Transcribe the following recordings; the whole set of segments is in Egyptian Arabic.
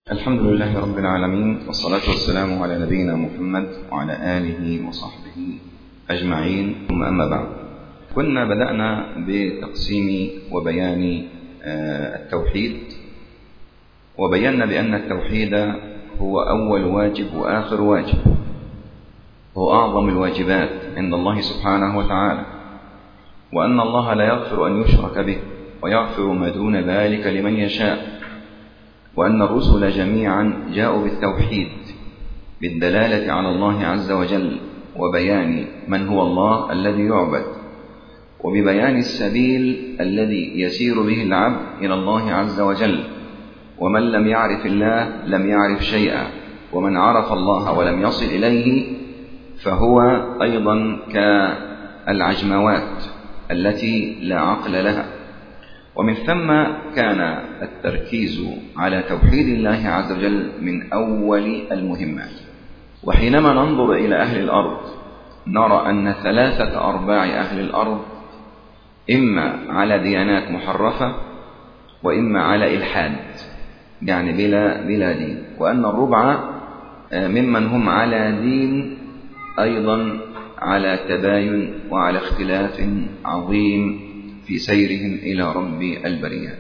الحمد لله رب العالمين والصلاة والسلام على نبينا محمد وعلى آله وصحبه أجمعين ثم أما بعد كنا بدأنا بتقسيم وبيان التوحيد وبينا بأن التوحيد هو أول واجب وآخر واجب هو أعظم الواجبات عند الله سبحانه وتعالى وأن الله لا يغفر أن يشرك به ويغفر ما دون ذلك لمن يشاء وأن الرسل جميعا جاءوا بالتوحيد بالدلالة على الله عز وجل وبيان من هو الله الذي يعبد وببيان السبيل الذي يسير به العبد إلى الله عز وجل ومن لم يعرف الله لم يعرف شيئا ومن عرف الله ولم يصل إليه فهو أيضا كالعجموات التي لا عقل لها ومن ثم كان التركيز على توحيد الله عز وجل من أول المهمات وحينما ننظر إلى أهل الأرض نرى أن ثلاثة أرباع أهل الأرض إما على ديانات محرفة وإما على إلحاد يعني بلا, بلا دين وأن الربع ممن هم على دين أيضا على تباين وعلى اختلاف عظيم في سيرهم إلى رب البريات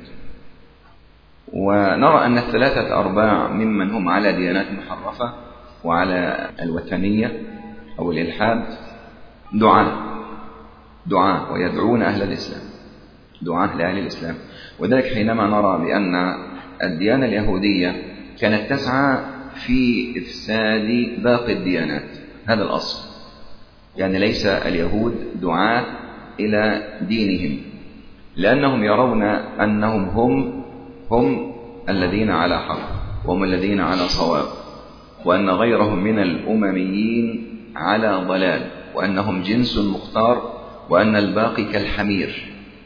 ونرى أن الثلاثة أرباع ممن هم على ديانات محرفة وعلى الوثنية أو الإلحاد دعاة دعاة ويدعون أهل الإسلام دعاة لأهل الإسلام وذلك حينما نرى بأن الديانة اليهودية كانت تسعى في إفساد باقي الديانات هذا الأصل يعني ليس اليهود دعاة إلى دينهم لأنهم يرون أنهم هم هم الذين على حق وهم الذين على صواب وأن غيرهم من الأمميين على ضلال وأنهم جنس مختار وأن الباقي كالحمير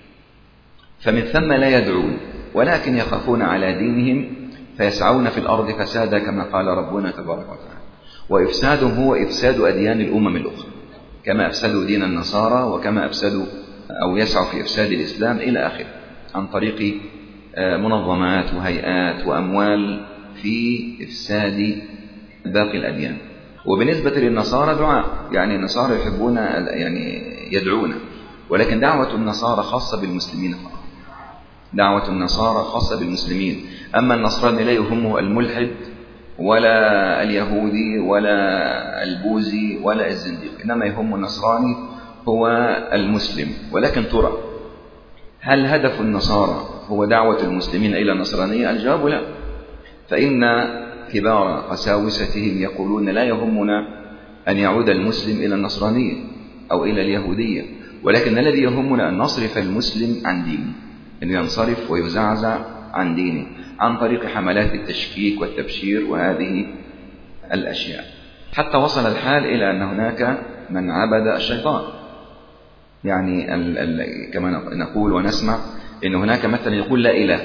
فمن ثم لا يدعون ولكن يخافون على دينهم فيسعون في الأرض فسادا كما قال ربنا تبارك وتعالى وإفسادهم هو إفساد أديان الأمم الأخرى كما أفسدوا دين النصارى وكما أفسدوا أو يسعوا في إفساد الإسلام إلى آخره عن طريق منظمات وهيئات وأموال في إفساد باقي الأديان وبالنسبة للنصارى دعاء يعني النصارى يحبون يعني يدعون ولكن دعوة النصارى خاصة بالمسلمين فقط دعوة النصارى خاصة بالمسلمين أما النصراني لا يهمه الملحد ولا اليهودي ولا البوذي ولا الزنديق إنما يهم النصراني هو المسلم ولكن ترى هل هدف النصارى هو دعوة المسلمين إلى النصرانية الجواب لا فإن كبار قساوستهم يقولون لا يهمنا أن يعود المسلم إلى النصرانية أو إلى اليهودية ولكن الذي يهمنا أن نصرف المسلم عن دينه أنه ينصرف ويزعزع عن دينه عن طريق حملات التشكيك والتبشير وهذه الأشياء حتى وصل الحال إلى أن هناك من عبد الشيطان يعني ال ال كما نقول ونسمع أن هناك مثلا يقول لا إله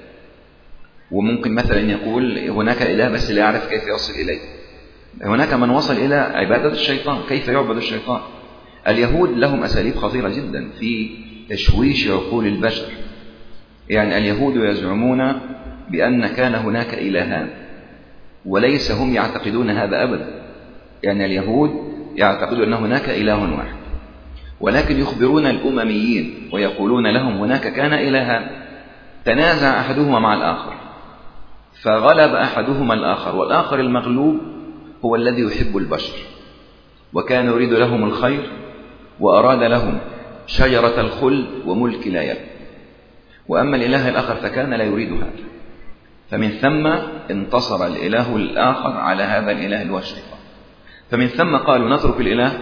وممكن مثلا يقول هناك إله بس لا يعرف كيف يصل إليه هناك من وصل إلى عبادة الشيطان كيف يعبد الشيطان اليهود لهم أساليب خطيرة جدا في تشويش عقول البشر يعني اليهود يزعمون بأن كان هناك إلهان وليس هم يعتقدون هذا أبدا يعني اليهود يعتقدون أن هناك إله واحد ولكن يخبرون الأمميين ويقولون لهم هناك كان إلهان تنازع أحدهما مع الآخر فغلب أحدهما الآخر والآخر المغلوب هو الذي يحب البشر وكان يريد لهم الخير وأراد لهم شجرة الخلد وملك لا يبقى وأما الإله الآخر فكان لا يريد هذا فمن ثم انتصر الإله الآخر على هذا الإله اللي هو الشيطان فمن ثم قالوا نترك الإله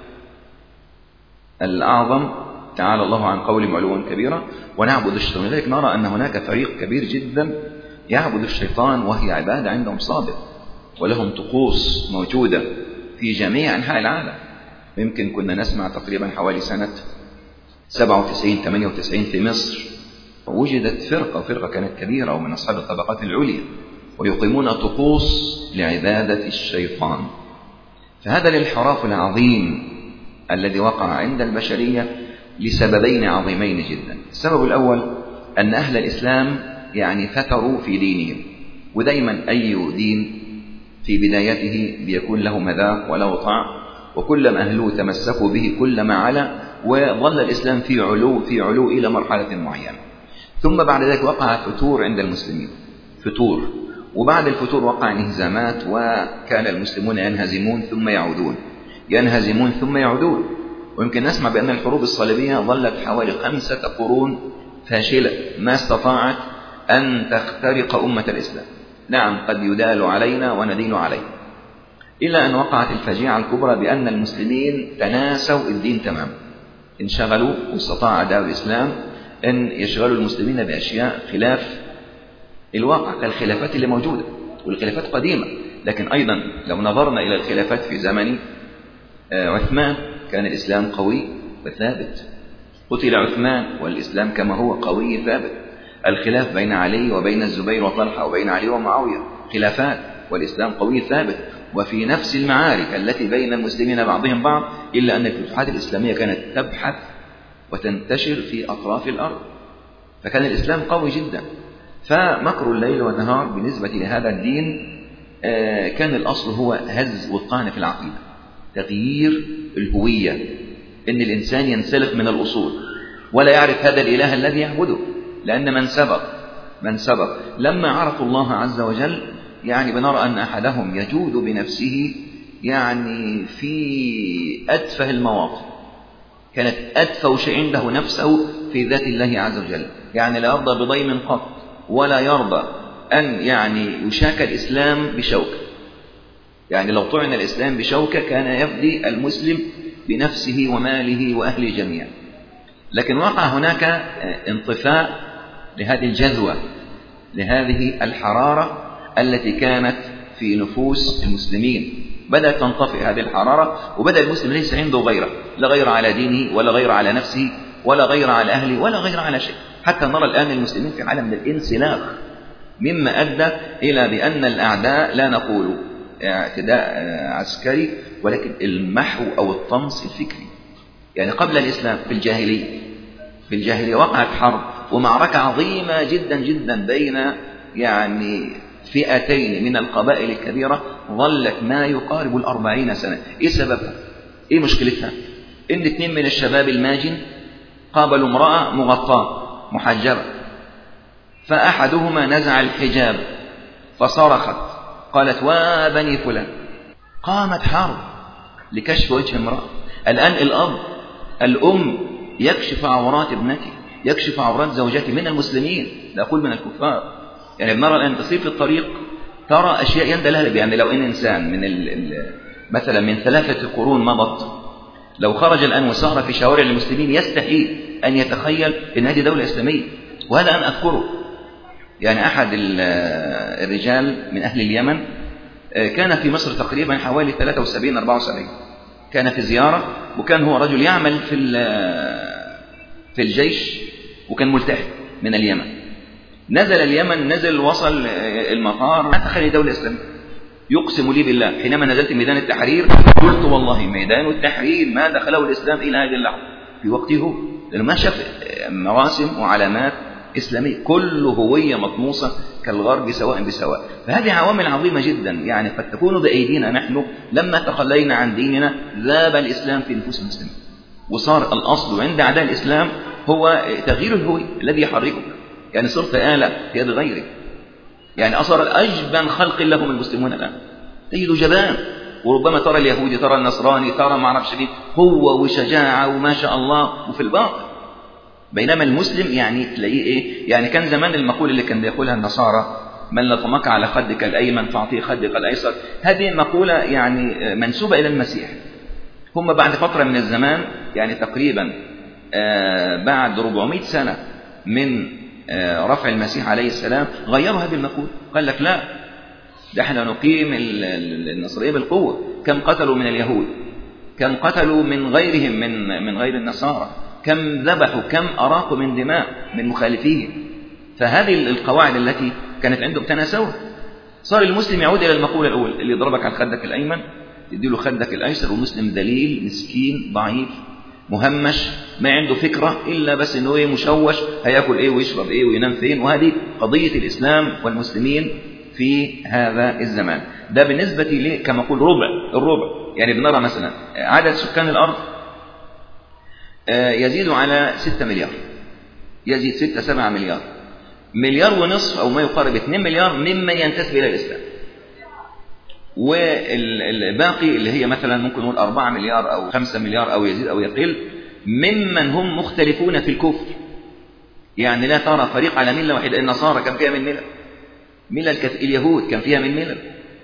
الأعظم تعالى الله عن قول علوا كبيرا ونعبد الشيطان لذلك نرى أن هناك فريق كبير جدا يعبد الشيطان وهي عبادة عندهم صادق ولهم طقوس موجودة في جميع أنحاء العالم يمكن كنا نسمع تقريبا حوالي سنة 97 98 في مصر وجدت فرقة فرقة كانت كبيرة ومن أصحاب الطبقات العليا ويقيمون طقوس لعبادة الشيطان فهذا الانحراف العظيم الذي وقع عند البشرية لسببين عظيمين جدا السبب الأول أن أهل الإسلام يعني فتروا في دينهم ودايما أي دين في بدايته بيكون له مذاق وله طعم وكلما أهلوه تمسكوا به كلما علا وظل الإسلام في علو في علو إلى مرحلة معينة ثم بعد ذلك وقع فتور عند المسلمين فتور وبعد الفتور وقع انهزامات وكان المسلمون ينهزمون ثم يعودون ينهزمون ثم يعودون ويمكن نسمع بأن الحروب الصليبية ظلت حوالي خمسة قرون فاشلة ما استطاعت أن تخترق أمة الإسلام نعم قد يدال علينا وندين عليه إلى أن وقعت الفجيعة الكبرى بأن المسلمين تناسوا الدين تماما انشغلوا واستطاع أعداء الإسلام أن يشغلوا المسلمين بأشياء خلاف الواقع كالخلافات اللي موجودة والخلافات قديمة لكن أيضا لو نظرنا إلى الخلافات في زمن آه، عثمان كان الإسلام قوي وثابت قتل عثمان والإسلام كما هو قوي ثابت الخلاف بين علي وبين الزبير وطلحة وبين علي ومعاوية خلافات والإسلام قوي ثابت وفي نفس المعارك التي بين المسلمين بعضهم بعض إلا أن الفتوحات الإسلامية كانت تبحث وتنتشر في أطراف الأرض فكان الإسلام قوي جدا فمكر الليل والنهار بالنسبة لهذا الدين آه، كان الأصل هو هز والطعن في العقيدة تغيير الهوية إن الإنسان ينسلخ من الأصول ولا يعرف هذا الإله الذي يعبده لأن من سبق من سبق لما عرفوا الله عز وجل يعني بنرى أن أحدهم يجود بنفسه يعني في أتفه المواقف كانت أتفه شيء عنده نفسه في ذات الله عز وجل يعني لا يرضى بضيم قط ولا يرضى أن يعني يشاك الإسلام بشوكة يعني لو طعن الإسلام بشوكة كان يفدي المسلم بنفسه وماله وأهله جميعا لكن وقع هناك انطفاء لهذه الجذوة لهذه الحرارة التي كانت في نفوس المسلمين بدأت تنطفئ هذه الحرارة وبدأ المسلم ليس عنده غيره لا غير على دينه ولا غير على نفسه ولا غير على أهله ولا غير على شيء حتى نرى الآن المسلمين في عالم الانسلاخ مما أدى إلى بأن الأعداء لا نقول اعتداء عسكري ولكن المحو أو الطمس الفكري يعني قبل الإسلام في الجاهلية في الجاهلية وقعت حرب ومعركة عظيمة جدا جدا بين يعني فئتين من القبائل الكبيرة ظلت ما يقارب الأربعين سنة إيه سببها؟ إيه مشكلتها؟ إن اثنين من الشباب الماجن قابلوا امرأة مغطاة محجبة فأحدهما نزع الحجاب فصرخت قالت وبني فلان قامت حرب لكشف وجه امرأة الآن الأب الأم يكشف عورات ابنته يكشف عورات زوجته من المسلمين لا أقول من الكفار يعني بنرى الآن تصير في الطريق ترى أشياء يندى لها يعني لو إن إنسان من ال ال مثلا من ثلاثة قرون مضت لو خرج الآن وسار في شوارع المسلمين يستحيل أن يتخيل أن هذه دولة إسلامية وهذا أنا أذكره يعني أحد الرجال من أهل اليمن آه، كان في مصر تقريبا حوالي 73 74 كان في زيارة وكان هو رجل يعمل في في الجيش وكان ملتحي من اليمن نزل اليمن نزل وصل آه، المطار ما تخلي دولة إسلامية يقسم لي بالله حينما نزلت ميدان التحرير قلت والله ميدان التحرير ما دخله الإسلام إلى هذه اللحظة في وقته لأنه ما شاف مراسم وعلامات إسلامية كل هوية مطموسة كالغرب سواء بسواء فهذه عوامل عظيمة جدا يعني قد تكون بأيدينا نحن لما تخلينا عن ديننا ذاب الإسلام في نفوس المسلمين وصار الأصل عند أعداء الإسلام هو تغيير الهوية الذي يحركك يعني صرت آلة في يد غيرك يعني أصر أجبن خلق لهم المسلمون الآن تجد جبان وربما ترى اليهودي ترى النصراني ترى ما اعرفش مين قوه وشجاعه وما شاء الله وفي الباطل بينما المسلم يعني تلاقيه ايه يعني كان زمان المقوله اللي كان بيقولها النصارى من لطمك على خدك الايمن فاعطيه خدك الايسر هذه مقوله يعني منسوبه الى المسيح هم بعد فتره من الزمان يعني تقريبا آه بعد 400 سنه من آه رفع المسيح عليه السلام غيروا هذه المقوله قال لك لا ده احنا نقيم النصرية بالقوة كم قتلوا من اليهود كم قتلوا من غيرهم من من غير النصارى كم ذبحوا كم أراقوا من دماء من مخالفيهم فهذه القواعد التي كانت عندهم تناسوها صار المسلم يعود إلى المقولة الأولى اللي يضربك على خدك الأيمن يدي له خدك الأيسر ومسلم ذليل مسكين ضعيف مهمش ما عنده فكرة إلا بس إنه إيه مشوش هياكل إيه ويشرب إيه وينام فين وهذه قضية الإسلام والمسلمين في هذا الزمان ده بالنسبة لي كما أقول ربع الربع يعني بنرى مثلا عدد سكان الأرض يزيد على 6 مليار يزيد 6 7 مليار مليار ونصف أو ما يقارب 2 مليار مما ينتسب إلى الإسلام والباقي اللي هي مثلا ممكن نقول 4 مليار أو 5 مليار أو يزيد أو يقل ممن هم مختلفون في الكفر يعني لا ترى فريق على ملة واحدة النصارى كان فيها من ملل ملل اليهود كان فيها من ملل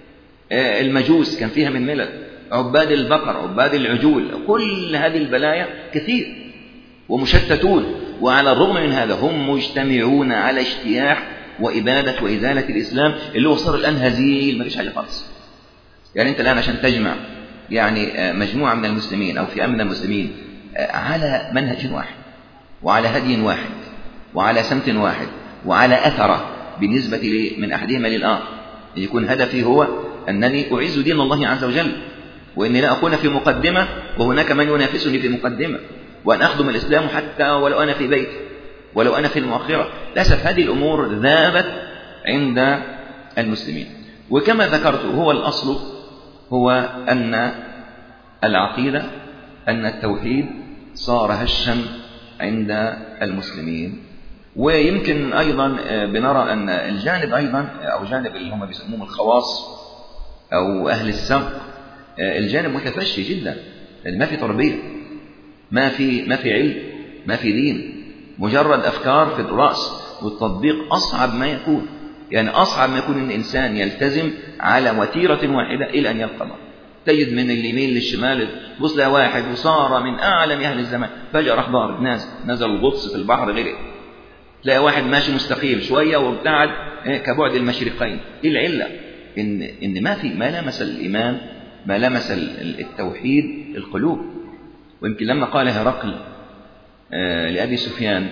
المجوس كان فيها من ملل عباد البقر عباد العجول كل هذه البلايا كثير ومشتتون وعلى الرغم من هذا هم مجتمعون على اجتياح وإبادة وإزالة الإسلام اللي هو صار الآن هزيل ما فيش حاجة خالص يعني أنت الآن عشان تجمع يعني مجموعة من المسلمين أو فئة من المسلمين على منهج واحد وعلى هدي واحد وعلى سمت واحد وعلى أثرة بالنسبة لي من أحدهما للآخر يكون هدفي هو أنني أعز دين الله عز وجل وإني لا أكون في مقدمة وهناك من ينافسني في مقدمة وأن أخدم الإسلام حتى ولو أنا في بيتي ولو أنا في المؤخرة للأسف هذه الأمور ذابت عند المسلمين وكما ذكرت هو الأصل هو أن العقيدة أن التوحيد صار هشا عند المسلمين ويمكن أيضا بنرى أن الجانب أيضا أو جانب اللي هم بيسموهم الخواص أو أهل السبق الجانب متفشي جدا لأن ما في تربية ما في ما في علم ما في دين مجرد أفكار في الرأس والتطبيق أصعب ما يكون يعني أصعب ما يكون أن الإنسان يلتزم على وتيرة واحدة إلى أن يلقى الله تجد من اليمين للشمال بص لها واحد وصار من أعلم أهل الزمان فجأة راح ضارب نازل نزل الغطس في البحر غرق تلاقي واحد ماشي مستقيم شوية وابتعد كبعد المشرقين إيه العلة إن, إن ما في ما لمس الإيمان ما لمس التوحيد القلوب ويمكن لما قال هرقل لأبي سفيان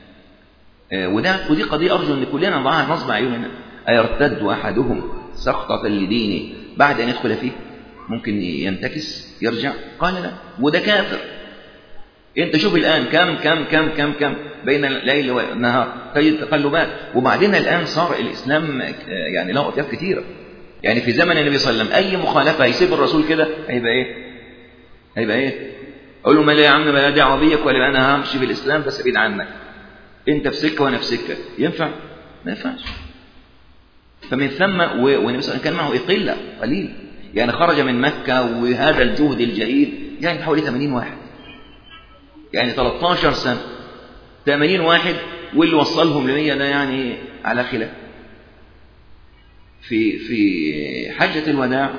وده ودي قضية أرجو أن كلنا نضعها نصب عيوننا أيرتد أحدهم سخطة لدينه بعد أن يدخل فيه ممكن ينتكس يرجع قال لا وده كافر انت شوف الآن كم كم كم كم كم بين الليل والنهار تجد تقلبات وبعدين الآن صار الإسلام يعني له أطياف كثيرة يعني في زمن النبي صلى الله عليه وسلم أي مخالفة هيسيب الرسول كده هيبقى إيه هيبقى إيه أقول له ما لا يا عم ما لا دعوة بيك ولا أنا همشي في الإسلام بس بعيد عنك أنت في سكة وأنا في سكة ينفع ما ينفعش فمن ثم والنبي صلى الله عليه وسلم كان معه قلة قليل يعني خرج من مكة وهذا الجهد الجهيد يعني حوالي 80 واحد يعني 13 سنة 80 واحد واللي وصلهم ل 100 ده يعني على خلاف في في حجة الوداع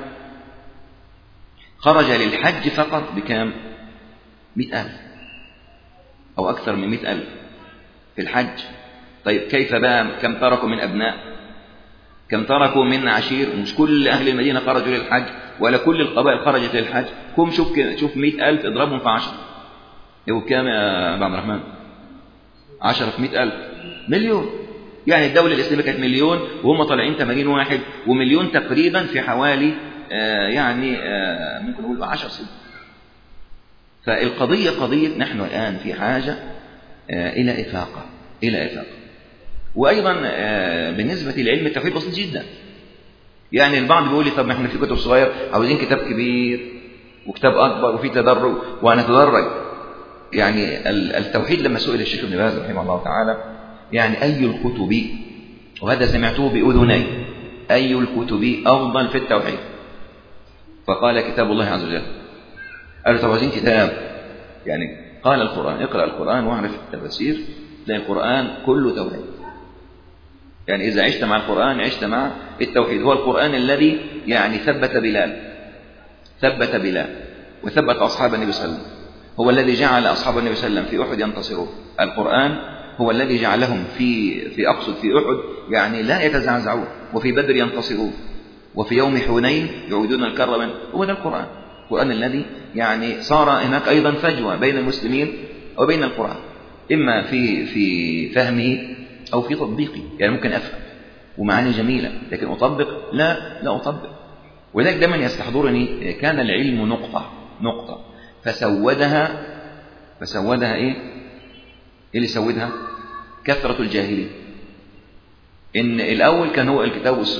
خرج للحج فقط بكام؟ مئة ألف أو أكثر من مئة ألف في الحج طيب كيف بقى كم تركوا من أبناء كم تركوا من عشير مش كل أهل المدينة خرجوا للحج ولا كل القبائل خرجت للحج قوم شوف كده شوف مئة ألف اضربهم في عشرة يبقوا كام يا أبو عبد الرحمن عشرة في مئة ألف مليون يعني الدولة الإسلامية كانت مليون وهم طالعين 80 واحد ومليون تقريبا في حوالي آه يعني آه ممكن نقول 10 سنين فالقضية قضية نحن الآن في حاجة آه إلى إفاقة إلى إفاقة وأيضا بالنسبة لعلم التوحيد بسيط جدا يعني البعض بيقول لي طب ما احنا في كتب صغير عاوزين كتاب كبير وكتاب أكبر وفي تدرج وهنتدرج يعني التوحيد لما سئل الشيخ ابن باز رحمه الله تعالى يعني أي الكتب وهذا سمعته بأذني أي الكتب أفضل في التوحيد فقال كتاب الله عز وجل قال طب عايزين كتاب يعني قال القرآن اقرأ القرآن واعرف التفاسير تلاقي القرآن كله توحيد يعني إذا عشت مع القرآن عشت مع التوحيد هو القرآن الذي يعني ثبت بلال ثبت بلال وثبت أصحاب النبي صلى الله عليه وسلم هو الذي جعل أصحاب النبي صلى الله عليه وسلم في أحد ينتصرون القرآن هو الذي جعلهم في في أقصد في أحد يعني لا يتزعزعون وفي بدر ينتصرون وفي يوم حنين يعودون الكرة هو ده القرآن القرآن الذي يعني صار هناك أيضا فجوة بين المسلمين وبين القرآن إما في في فهمه أو في تطبيقه يعني ممكن أفهم ومعاني جميلة لكن أطبق لا لا أطبق ولذلك دائما يستحضرني كان العلم نقطة نقطة فسودها فسودها إيه؟ إيه اللي سودها؟ كثرة الجاهلين إن الأول كان هو الكتاب والسنة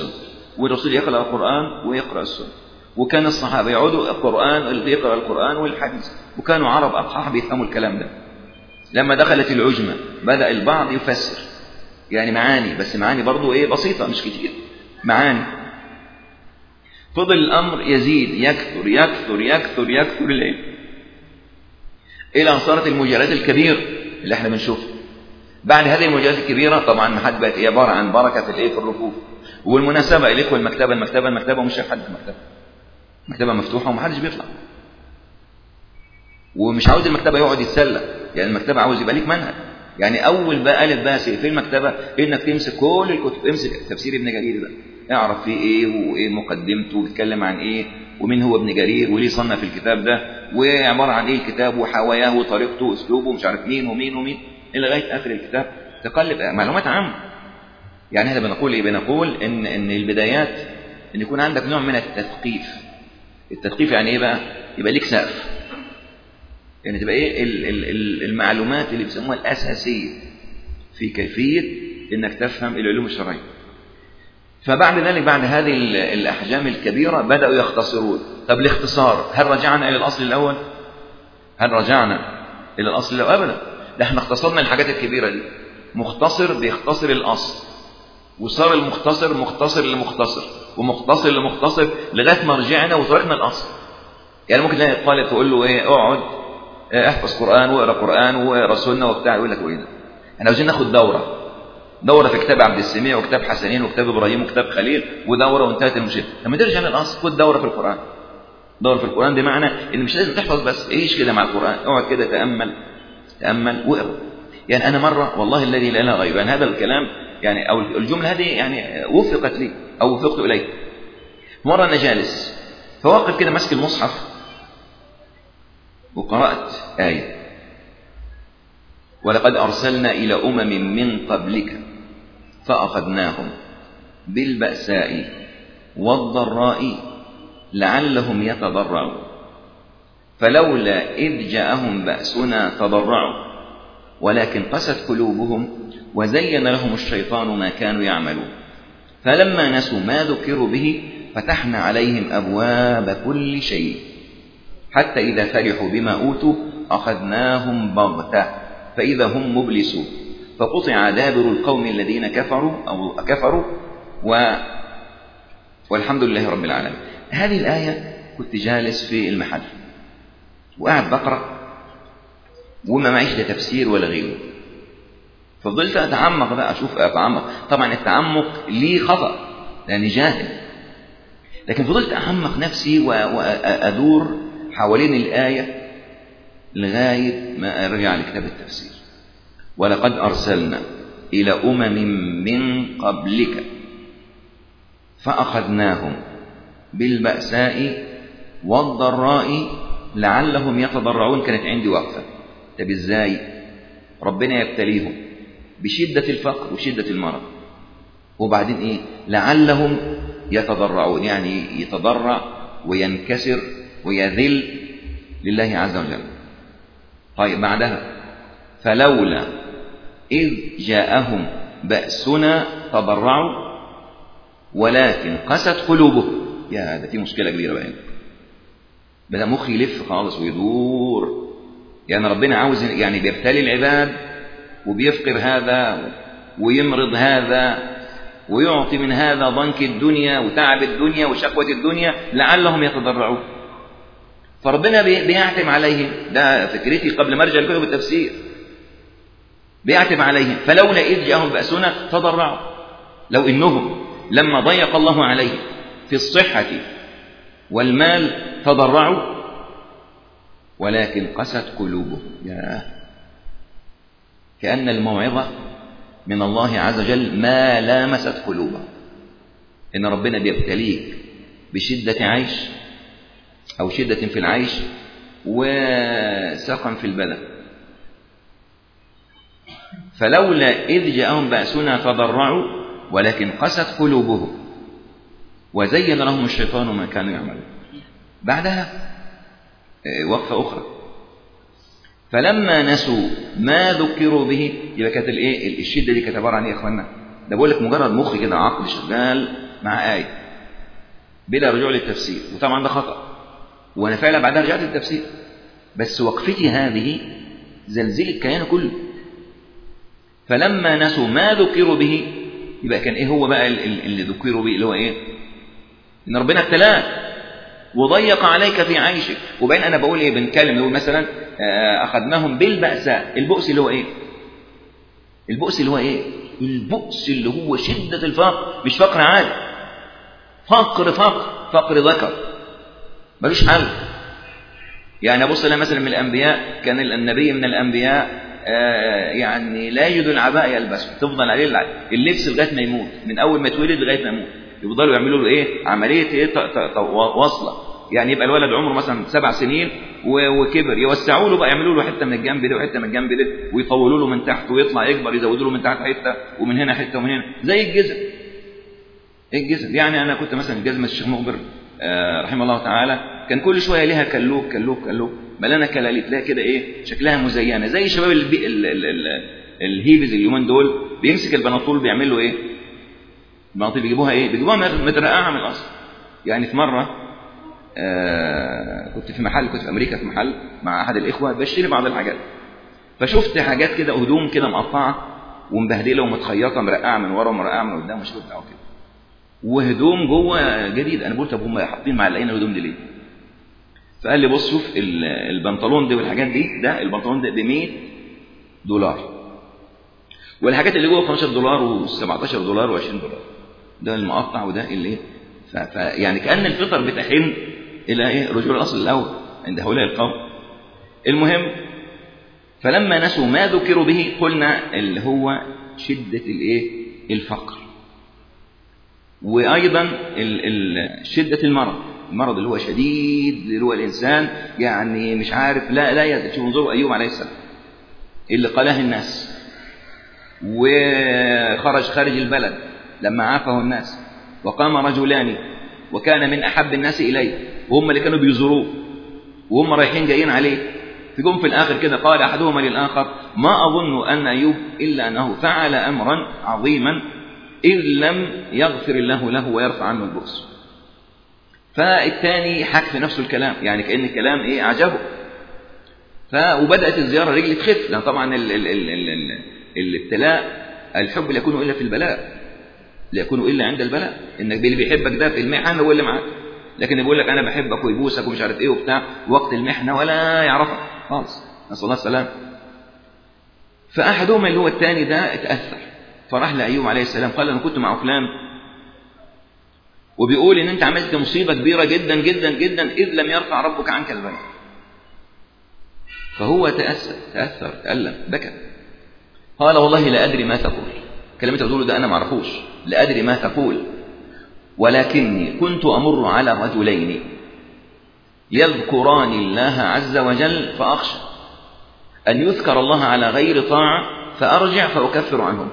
والرسول يقرأ القرآن ويقرأ السنة وكان الصحابة يقعدوا القرآن اللي يقرأ القرآن والحديث وكانوا عرب أقحاح بيفهموا الكلام ده لما دخلت العجمة بدأ البعض يفسر يعني معاني بس معاني برضو ايه بسيطة مش كتير معاني فضل الأمر يزيد يكثر يكثر يكثر يكثر العلم إلى أن صارت المجالات الكبيرة اللي احنا بنشوفها بعد هذه المجالات الكبيرة طبعا ما حد بقت عبارة عن بركة في الايه في الركوب والمناسبة الإخوة المكتبة المكتبة المكتبة ومش شايف حد في المكتبة المكتبة مفتوحة ومحدش بيطلع ومش عاوز المكتبة يقعد يتسلى يعني المكتبة عاوز يبقى ليك منهج يعني أول بقى ألف بقى في المكتبة إنك تمسك كل الكتب امسك تفسير ابن جرير ده اعرف فيه إيه وإيه مقدمته وبيتكلم عن إيه ومين هو ابن جرير وليه صنف الكتاب ده وعبارة عن إيه الكتاب وحواياه وطريقته وأسلوبه ومش عارف مين ومين ومين لغاية آخر الكتاب تقلب معلومات عامة يعني احنا بنقول إيه بنقول إن إن البدايات إن يكون عندك نوع من التثقيف التثقيف يعني إيه بقى يبقى ليك سقف يعني تبقى ايه المعلومات اللي بيسموها الاساسيه في كيفيه انك تفهم العلوم الشرعيه فبعد ذلك بعد هذه الاحجام الكبيره بداوا يختصرون طب الاختصار هل رجعنا الى الاصل الاول هل رجعنا الى الاصل الاول ابدا ده احنا اختصرنا الحاجات الكبيره دي مختصر بيختصر الاصل وصار المختصر مختصر لمختصر ومختصر لمختصر لغايه ما رجعنا وتركنا الاصل يعني ممكن تلاقي قال تقول له ايه اقعد احفظ قرآن واقرا قرآن واقرا سنة وبتاع يقول لك ايه ده؟ احنا عاوزين ناخد دورة دورة في كتاب عبد السميع وكتاب حسنين وكتاب ابراهيم وكتاب خليل ودورة وانتهت المشكلة لما ترجع للاصل خد دورة في القرآن دورة في القرآن بمعنى ان مش لازم تحفظ بس عيش كده مع القرآن اقعد كده تأمل تأمل واقرا يعني انا مرة والله الذي لا اله غيره يعني هذا الكلام يعني او الجملة هذه يعني وفقت لي او وفقت اليه مرة انا جالس فواقف كده ماسك المصحف وقرأت آية ولقد أرسلنا إلى أمم من قبلك فأخذناهم بالبأساء والضراء لعلهم يتضرعون فلولا إذ جاءهم بأسنا تضرعوا ولكن قست قلوبهم وزين لهم الشيطان ما كانوا يعملون فلما نسوا ما ذكروا به فتحنا عليهم أبواب كل شيء حتى إذا فرحوا بما أوتوا أخذناهم بغتة فإذا هم مبلسون فقطع دابر القوم الذين كفروا أو كفروا و والحمد لله رب العالمين هذه الآية كنت جالس في المحل وقاعد بقرأ وما معيش ده تفسير ولا غيره ففضلت أتعمق بقى أشوف أتعمق طبعا التعمق ليه خطأ لأني جاهل لكن فضلت أعمق نفسي وأدور حوالين الآية لغاية ما أرجع لكتاب التفسير ولقد أرسلنا إلى أمم من قبلك فأخذناهم بالبأساء والضراء لعلهم يتضرعون كانت عندي وقفة طب إزاي ربنا يبتليهم بشدة الفقر وشدة المرض وبعدين إيه لعلهم يتضرعون يعني يتضرع وينكسر ويذل لله عز وجل طيب بعدها فلولا إذ جاءهم بأسنا تضرعوا ولكن قست قلوبهم يا ده في مشكلة كبيرة بقى بدأ مخي يلف خالص ويدور يعني ربنا عاوز يعني بيبتلي العباد وبيفقر هذا ويمرض هذا ويعطي من هذا ضنك الدنيا وتعب الدنيا وشكوة الدنيا لعلهم يتضرعون فربنا بيعتم عليهم ده فكرتي قبل ما ارجع لكتب التفسير بيعتم عليهم فلولا إذ جاءهم بأسنا تضرعوا لو إنهم لما ضيق الله عليهم في الصحة والمال تضرعوا ولكن قست قلوبهم يا كأن الموعظة من الله عز وجل ما لامست قلوبهم إن ربنا بيبتليك بشدة عيش أو شدة في العيش وسقم في البلد فلولا إذ جاءهم بأسنا تضرعوا ولكن قست قلوبهم وزين لهم الشيطان ما كانوا يعملون بعدها وقفة أخرى فلما نسوا ما ذكروا به يبقى كانت الايه الشده دي كانت عباره عن ايه يا اخوانا ده بقول لك مجرد مخ كده عقل شغال مع ايه بلا رجوع للتفسير وطبعا ده خطأ وأنا فعلا بعدها رجعت للتفسير بس وقفتي هذه زلزلت كيانه كله فلما نسوا ما ذكروا به يبقى كان ايه هو بقى اللي ذكروا به اللي هو ايه ان ربنا ابتلاك وضيق عليك في عيشك وبين انا بقول ايه بنتكلم نقول مثلا اخذناهم بالبأساء البؤس اللي هو ايه البؤس اللي هو ايه البؤس اللي هو شدة الفقر مش فقر عادي فقر فقر فقر ذكر ملوش حل يعني ابص لها مثلا من الانبياء كان النبي من الانبياء آه يعني لا يجد العباء يلبسه تفضل عليه اللبس لغايه ما يموت من اول ما يتولد لغايه ما يموت يفضلوا يعملوا له ايه عمليه ايه وصله يعني يبقى الولد عمره مثلا سبع سنين وكبر يوسعوا له بقى يعملوا له حته من الجنب ده وحته من الجنب ده ويطولوا له من تحت ويطلع يكبر يزودوا له من تحت حته ومن هنا حته ومن هنا زي الجزم الجزم يعني انا كنت مثلا جزمه الشيخ مخبر آه رحمه الله تعالى كان كل شويه ليها كلوب كلوب كلوب ملانه كلاليت لها كده ايه شكلها مزينه زي شباب البي... ال... ال... ال... الهيبز اليومين دول بيمسك البناطول بيعمل له ايه البناطيل بيجيبوها ايه بيجيبوها مترقعه من الاصل يعني في مره آه كنت في محل كنت في امريكا في محل مع احد الاخوه بشتري بعض الحاجات فشفت حاجات كده هدوم كده مقطعه ومبهدله ومتخيطه مرقعه من ورا ومرقعه من قدام وشوف بتاعه كده وهدوم جوه جديد انا قلت طب هم حاطين معلقين الهدوم دي ليه فقال لي بص شوف البنطلون ده والحاجات دي ده البنطلون ده ب 100 دولار والحاجات اللي جوه 15 دولار و17 دولار و20 دولار ده المقطع وده اللي يعني كأن الفطر بتحن إلى إيه رجوع الأصل الأول عند هؤلاء القوم المهم فلما نسوا ما ذكروا به قلنا اللي هو شدة الإيه الفقر وأيضا ال ال شدة المرض المرض اللي هو شديد اللي هو الإنسان يعني مش عارف لا لا يزال شوفوا انظروا أيوب عليه السلام اللي قالاه الناس وخرج خارج البلد لما عافه الناس وقام رجلان وكان من أحب الناس إليه وهم اللي كانوا بيزوروه وهم رايحين جايين عليه تقوم في الآخر كده قال أحدهما للآخر ما أظن أن أيوب إلا أنه فعل أمرا عظيما إذ لم يغفر الله له ويرفع عنه البؤس فالثاني حك في نفسه الكلام يعني كأن الكلام إيه أعجبه ف وبدأت الزيارة رجل تخف لأن طبعا ال ال ال ال ال الابتلاء الحب لا يكون إلا في البلاء لا يكون إلا عند البلاء إنك اللي بيحبك ده في المحن هو اللي معاك لكن يقول لك أنا بحبك ويبوسك ومش عارف إيه وبتاع وقت المحنة ولا يعرفك خالص نسأل الله السلام فأحدهما اللي هو الثاني ده اتأثر فراح لأيوب عليه السلام قال أنا كنت مع فلان وبيقول إن أنت عملت مصيبة كبيرة جدا جدا جدا إذ لم يرفع ربك عنك البلاء فهو تأثر تأثر تألم بكى قال والله لا أدري ما تقول كلمة تقوله ده أنا ما أعرفوش لا أدري ما تقول ولكني كنت أمر على رجلين يذكران الله عز وجل فأخشى أن يذكر الله على غير طاعة فأرجع فأكفر عنهم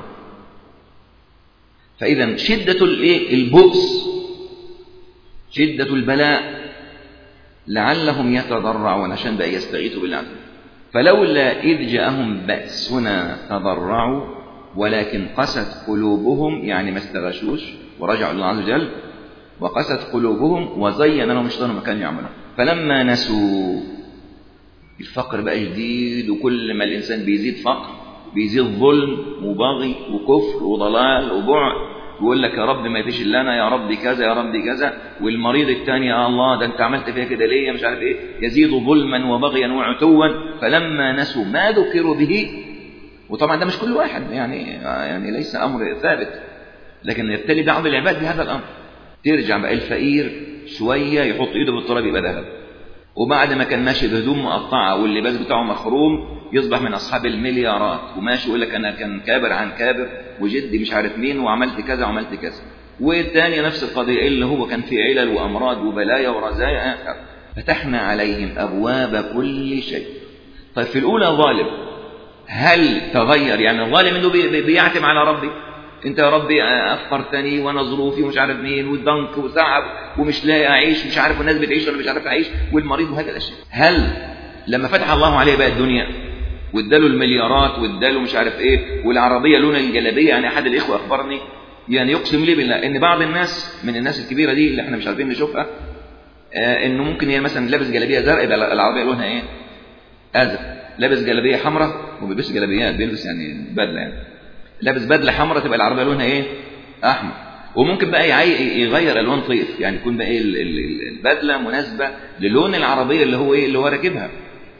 فإذا شدة البؤس شدة البلاء لعلهم يتضرعون عشان بقى يستغيثوا بالله فلولا إذ جاءهم بأسنا تضرعوا ولكن قست قلوبهم يعني ما استغشوش ورجعوا الله عز وجل وقست قلوبهم وزين لهم الشيطان ما كانوا يعملون فلما نسوا الفقر بقى شديد وكل ما الإنسان بيزيد فقر بيزيد ظلم وبغي وكفر وضلال وبعد يقول لك يا رب ما فيش الا انا يا رب كذا يا رب كذا والمريض الثاني يا الله ده انت عملت فيها كده ليه مش عارف ايه يزيد ظلما وبغيا وعتوا فلما نسوا ما ذكروا به وطبعا ده مش كل واحد يعني يعني ليس امر ثابت لكن يبتلي بعض العباد بهذا الامر ترجع بقى الفقير شويه يحط ايده في التراب يبقى ذهب وبعد ما كان ماشي بهدوم مقطعه واللباس بتاعه مخروم يصبح من اصحاب المليارات وماشي يقول لك انا كان كابر عن كابر وجدي مش عارف مين وعملت كذا وعملت كذا والثاني نفس القضيه اللي هو كان في علل وامراض وبلايا ورزايا فتحنا عليهم ابواب كل شيء طيب في الاولى ظالم هل تغير يعني الظالم انه بيعتم على ربي انت يا ربي افقرتني وانا ظروفي ومش عارف مين والضنك وتعب ومش لاقي اعيش مش عارف والناس بتعيش وانا مش عارف اعيش والمريض وهذا الاشياء هل لما فتح الله عليه بقى الدنيا واداله المليارات واداله مش عارف ايه والعربيه لون الجلابيه يعني احد الاخوه اخبرني يعني يقسم لي بالله ان بعض الناس من الناس الكبيره دي اللي احنا مش عارفين نشوفها آه انه ممكن هي مثلا لابس جلابيه زرقاء يبقى العربيه لونها ايه؟ ازرق لابس جلابيه حمراء وبيلبس جلابيات بيلبس يعني بدله يعني لابس بدله حمراء تبقى العربيه لونها ايه؟ احمر وممكن بقى يغير الوان طيف يعني يكون بقى ايه البدله مناسبه للون العربيه اللي هو ايه اللي هو راكبها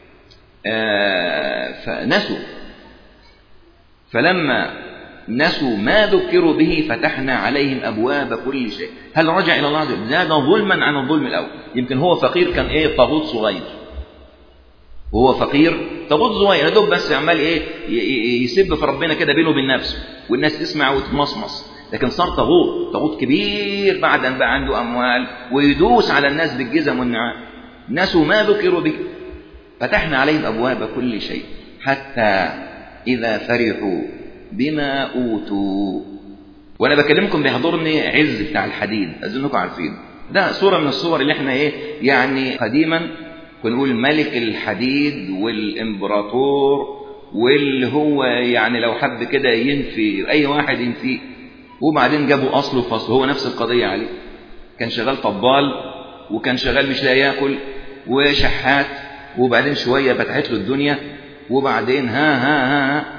آه فنسوا فلما نسوا ما ذكروا به فتحنا عليهم ابواب كل شيء هل رجع الى الله عز وجل زاد ظلما عن الظلم الاول يمكن هو فقير كان ايه طاغوت صغير وهو فقير طاغوت صغير يا دوب بس عمال ايه يسب في ربنا كده بينه وبين نفسه والناس تسمع وتمصمص لكن صار طاغوت طاغوت كبير بعد ان بقى عنده اموال ويدوس على الناس بالجزم والنعام نسوا ما ذكروا به فتحنا عليهم ابواب كل شيء حتى اذا فرحوا بما اوتوا وانا بكلمكم بيحضرني عز بتاع الحديد اظنكم عارفين ده صوره من الصور اللي احنا ايه يعني قديما كنا نقول ملك الحديد والامبراطور واللي هو يعني لو حب كده ينفي اي واحد ينفيه وبعدين جابوا اصله وفصله هو نفس القضيه عليه كان شغال طبال وكان شغال مش لاقي ياكل وشحات وبعدين شويه فتحت له الدنيا وبعدين ها ها ها, ها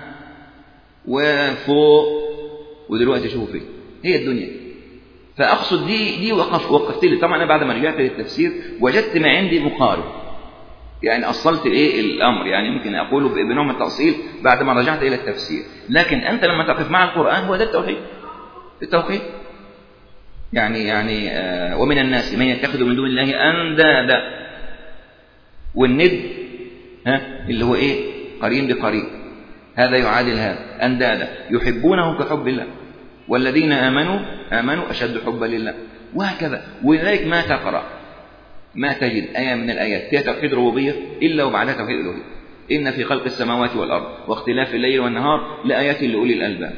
وفوق ودلوقتي شوفوا فين هي الدنيا فاقصد دي دي وقف وقفت لي طبعا انا بعد ما رجعت للتفسير وجدت ما عندي مقارب يعني اصلت الايه الامر يعني يمكن اقوله بنوع من التاصيل بعد ما رجعت الى التفسير لكن انت لما تقف مع القران هو ده التوحيد التوحيد يعني يعني آه ومن الناس من يتخذ من دون الله اندادا والند ها اللي هو ايه قرين بقرين هذا يعادل هذا اندادا يحبونه كحب الله والذين امنوا امنوا اشد حبا لله وهكذا ولذلك ما تقرا ما تجد ايه من الايات فيها توحيد ربوبيه الا وبعدها توحيد الوهيه ان في خلق السماوات والارض واختلاف الليل والنهار لايات لاولي الالباب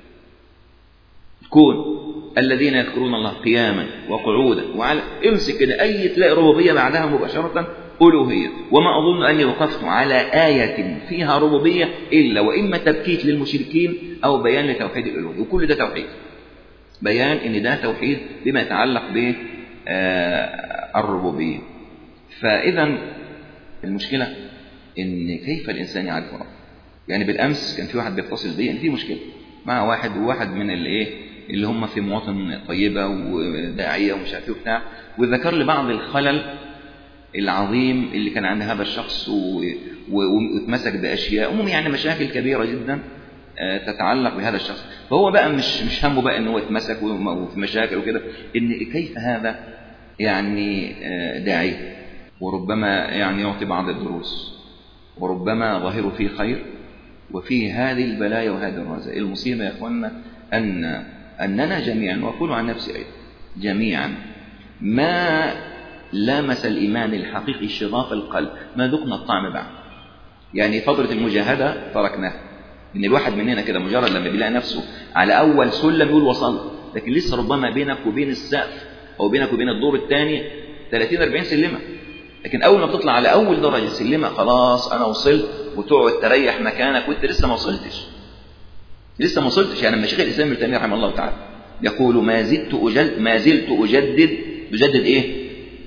كون الذين يذكرون الله قياما وقعودا وعلى امسك كده اي تلاقي ربوبيه بعدها مباشره الوهيه وما اظن اني وقفت على ايه فيها ربوبيه الا واما تبكيت للمشركين او بيان لتوحيد الالوهيه وكل ده توحيد بيان ان ده توحيد بما يتعلق ب الربوبيه فاذا المشكله ان كيف الانسان يعرف ربه يعني بالامس كان في واحد بيتصل بي ان في مشكله مع واحد وواحد من اللي ايه اللي هم في مواطن طيبه وداعيه ومش عارف ايه وبتاع وذكر لي بعض الخلل العظيم اللي كان عند هذا الشخص واتمسك باشياء المهم يعني مشاكل كبيره جدا تتعلق بهذا الشخص فهو بقى مش مش همه بقى ان هو اتمسك وفي مشاكل وكده ان كيف هذا يعني داعيه وربما يعني يعطي بعض الدروس وربما ظاهره فيه خير وفي هذه البلايا وهذه الرزايا المصيبه يا اخوانا ان اننا جميعا واقول عن نفسي ايضا جميعا ما لامس الايمان الحقيقي شغاف القلب ما ذقنا الطعم بعد يعني فتره المجاهده تركناها ان الواحد مننا كده مجرد لما بيلاقي نفسه على اول سلم يقول وصلت لكن لسه ربما بينك وبين السقف او بينك وبين الدور الثاني 30 40 سلمه لكن اول ما بتطلع على اول درجه سلمه خلاص انا وصلت وتقعد تريح مكانك وانت لسه ما وصلتش لسه ما وصلتش يعني لما شيخ الاسلام ابن تيميه رحمه الله تعالى يقول ما زلت أجدد ما زلت اجدد تجدد ايه؟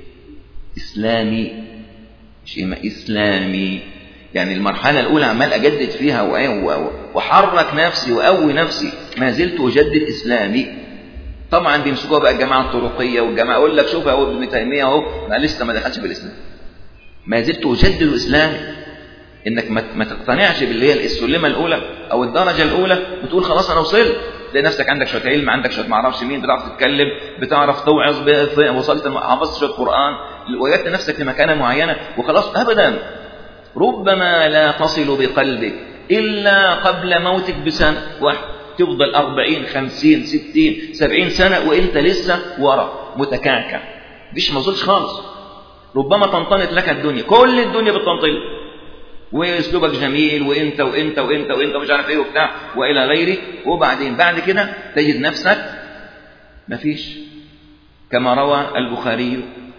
اسلامي مش إيه اسلامي يعني المرحله الاولى عمال اجدد فيها واحرك نفسي واقوي نفسي ما زلت اجدد اسلامي طبعا بيمسكوها بقى الجماعه الطرقيه والجماعه اقول لك شوف اهو ابن تيميه اهو ما لسه ما دخلش في الاسلام ما زلت اجدد اسلامي انك ما تقتنعش باللي هي السلمه الاولى او الدرجه الاولى وتقول خلاص انا وصلت تلاقي نفسك عندك شويه علم عندك شويه ما اعرفش مين بتعرف تتكلم بتعرف توعظ وصلت حفظت شويه قران وجدت نفسك في مكانه معينه وخلاص ابدا ربما لا تصل بقلبك الا قبل موتك بسنه واحد تفضل أربعين خمسين ستين سبعين سنة وإنت لسه ورا متكعكع مش ما وصلش خالص ربما تنطلق لك الدنيا كل الدنيا بتنطلق واسلوبك جميل وانت وانت وانت وانت ومش عارف ايه وبتاع والى غيره وبعدين بعد كده تجد نفسك مفيش كما روى البخاري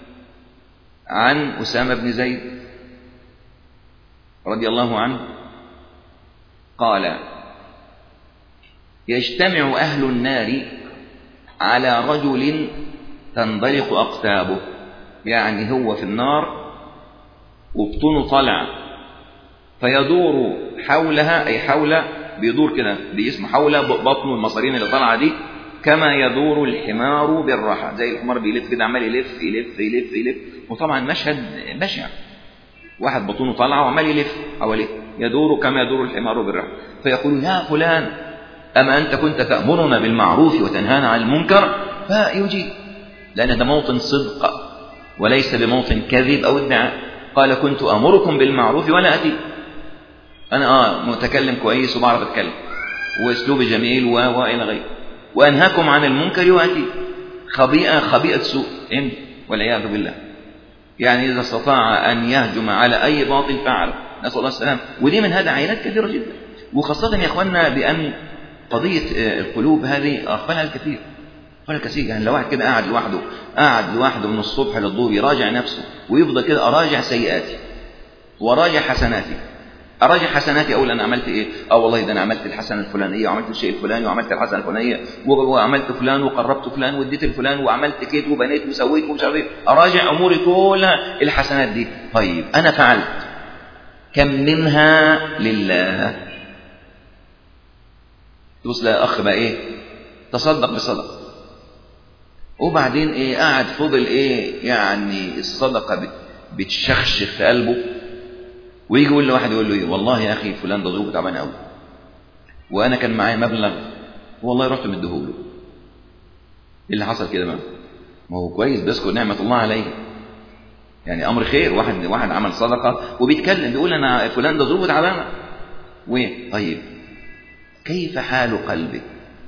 عن اسامه بن زيد رضي الله عنه قال يجتمع أهل النار على رجل تنضلق أقتابه يعني هو في النار وبطنه طلع فيدور حولها أي حول بيدور كده باسم حول بطنه المصارين اللي طالعة دي كما يدور الحمار بالراحة زي الحمار بيلف كده عمال يلف يلف يلف يلف وطبعا مشهد بشع واحد بطنه طالعة وعمال يلف حواليه يدور كما يدور الحمار بالراحة فيقول يا فلان أما أنت كنت تأمرنا بالمعروف وتنهانا عن المنكر فيجيب لأن ده موطن صدق وليس بموطن كذب أو ادعاء قال كنت أمركم بالمعروف ولا أتي أنا آه متكلم كويس وبعرف أتكلم وأسلوبي جميل و وإلى غيره وأنهاكم عن المنكر وأتي خبيئة خبيئة سوء إن والعياذ بالله يعني إذا استطاع أن يهجم على أي باطل فعل نسأل الله السلام ودي من هذا عينات كثيرة جدا وخاصة يا إخواننا بأن قضية القلوب هذه أخفلها الكثير أخفلها الكثير يعني لو واحد كده قاعد لوحده قاعد لوحده من الصبح للظهر يراجع نفسه ويفضل كده أراجع سيئاتي وراجع حسناتي أراجع حسناتي أقول أنا عملت إيه؟ أه والله ده أنا عملت الحسنة الفلانية وعملت الشيء الفلاني وعملت الحسنة الفلانية وعملت فلان وقربت فلان واديت الفلان وعملت كده وبنيت وسويت ومش عارف إيه أراجع أموري كلها الحسنات دي طيب أنا فعلت كم منها لله تبص لها أخ بقى إيه؟ تصدق بصدقة وبعدين إيه قاعد فضل إيه يعني الصدقة بتشخشخ في قلبه ويجي يقول لواحد يقول له ايه والله يا اخي فلان ده ظروفه تعبانه قوي وانا كان معايا مبلغ والله رحت مديهوله ايه اللي حصل كده بقى ما هو كويس بيذكر نعمه الله عليه يعني امر خير واحد واحد عمل صدقه وبيتكلم بيقول انا فلان ده ظروفه تعبانه وين طيب كيف حال قلبك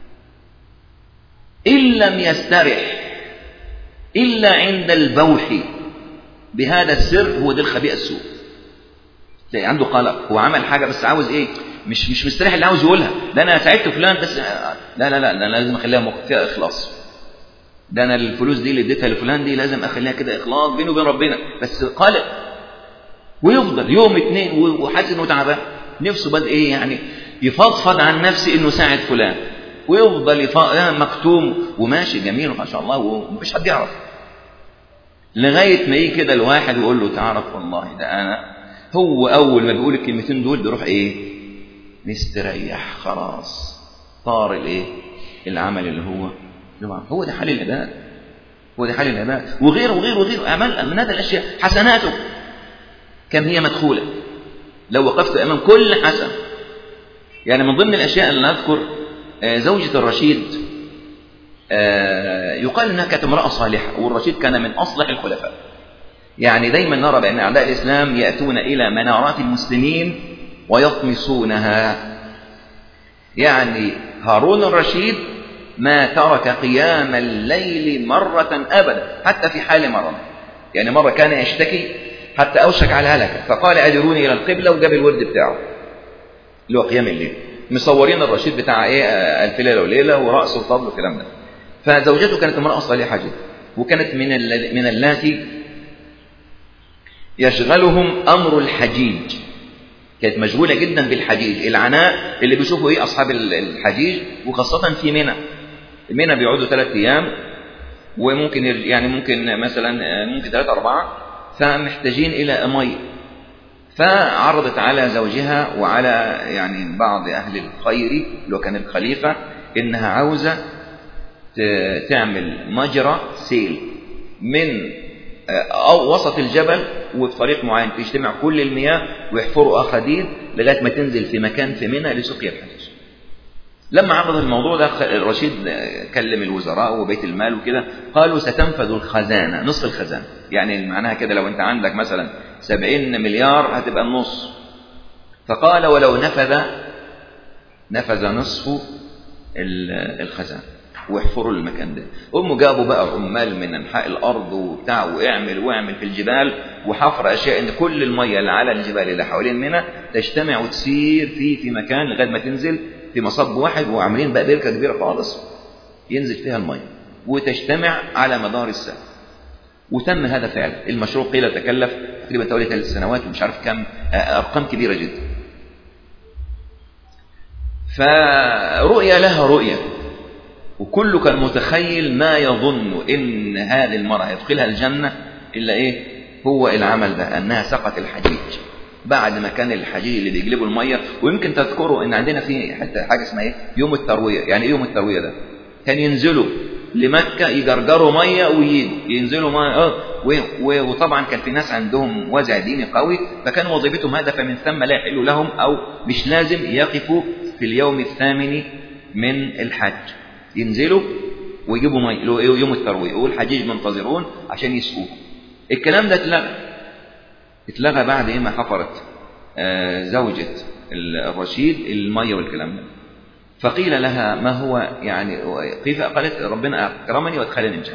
ان لم يسترح الا عند البوح بهذا السر هو ده الخبيئه السوء تلاقي عنده قلق هو عمل حاجه بس عاوز ايه مش مش مستريح اللي عاوز يقولها ده انا ساعدت فلان بس لا لا لا ده انا لازم اخليها موقف فيها اخلاص ده انا الفلوس دي اللي اديتها لفلان دي لازم اخليها كده اخلاص بينه وبين ربنا بس قلق ويفضل يوم اتنين وحاسس انه تعبان نفسه بدا ايه يعني يفضفض عن نفسه انه ساعد فلان ويفضل يفضل مكتوم وماشي جميل ما شاء الله ومفيش حد يعرف لغايه ما يجي كده الواحد يقول له تعرف والله ده انا هو أول ما بيقول الكلمتين دول بيروح إيه مستريح خلاص طار الإيه العمل اللي هو هو ده حال العباد هو ده حال العباد وغيره وغيره وغيره أعمال من هذه الأشياء حسناته كم هي مدخولة لو وقفت أمام كل حسن يعني من ضمن الأشياء اللي نذكر زوجة الرشيد يقال أنها كانت امرأة صالحة والرشيد كان من أصلح الخلفاء يعني دايما نرى بأن أعداء الإسلام يأتون إلى منارات المسلمين ويطمسونها يعني هارون الرشيد ما ترك قيام الليل مرة أبدا حتى في حال مرض يعني مرة كان يشتكي حتى أوشك على هلكة فقال أدروني إلى القبلة وجاب الورد بتاعه اللي هو قيام الليل مصورين الرشيد بتاع إيه ألف ليلة وليلة ورأسه وفضل والكلام ده فزوجته كانت امرأة صالحة جدا وكانت من من اللاتي يشغلهم أمر الحجيج كانت مشغولة جدا بالحجيج العناء اللي بيشوفوا إيه أصحاب الحجيج وخاصة في منى منى بيقعدوا ثلاث أيام وممكن يعني ممكن مثلا ممكن ثلاثة أربعة فمحتاجين إلى مية فعرضت على زوجها وعلى يعني بعض أهل الخير لو كان الخليفة إنها عاوزة تعمل مجرى سيل من أو وسط الجبل وفي طريق معين تجتمع كل المياه ويحفروا أخاديد لغاية ما تنزل في مكان في منى لسقيا الحج لما عرض الموضوع ده الرشيد كلم الوزراء وبيت المال وكده قالوا ستنفذ الخزانة نصف الخزانة يعني معناها كده لو انت عندك مثلا سبعين مليار هتبقى النص فقال ولو نفذ نفذ نصف الخزانة واحفروا المكان ده هم جابوا بقى عمال من انحاء الارض وبتاع واعمل واعمل في الجبال وحفر اشياء ان كل الميه اللي على الجبال اللي حوالين منى تجتمع وتسير في في مكان لغايه ما تنزل في مصب واحد وعاملين بقى بركه كبيره خالص ينزل فيها الميه وتجتمع على مدار السنه وتم هذا فعلا المشروع قيل تكلف تقريبا حوالي ثلاث سنوات ومش عارف كم ارقام كبيره جدا فرؤيا لها رؤيه وكله كان متخيل ما يظن ان هذه المرأة يدخلها الجنة الا ايه هو العمل ده انها سقط الحجيج بعد ما كان الحجيج اللي بيجلبوا الميه ويمكن تذكروا ان عندنا في حتى حاجه اسمها ايه يوم الترويه يعني ايه يوم الترويه ده كان ينزلوا لمكه يجرجروا ميه ويجوا ينزلوا ميه اه وطبعا كان في ناس عندهم وازع ديني قوي فكان وظيفتهم هذا فمن ثم لا يحل لهم او مش لازم يقفوا في اليوم الثامن من الحج ينزلوا ويجيبوا ميه يوم الترويه والحجيج منتظرون عشان يسقوه الكلام ده اتلغى اتلغى بعد ايه ما حفرت آه زوجة الرشيد المية والكلام ده فقيل لها ما هو يعني كيف قالت ربنا أكرمني وادخلني الجنة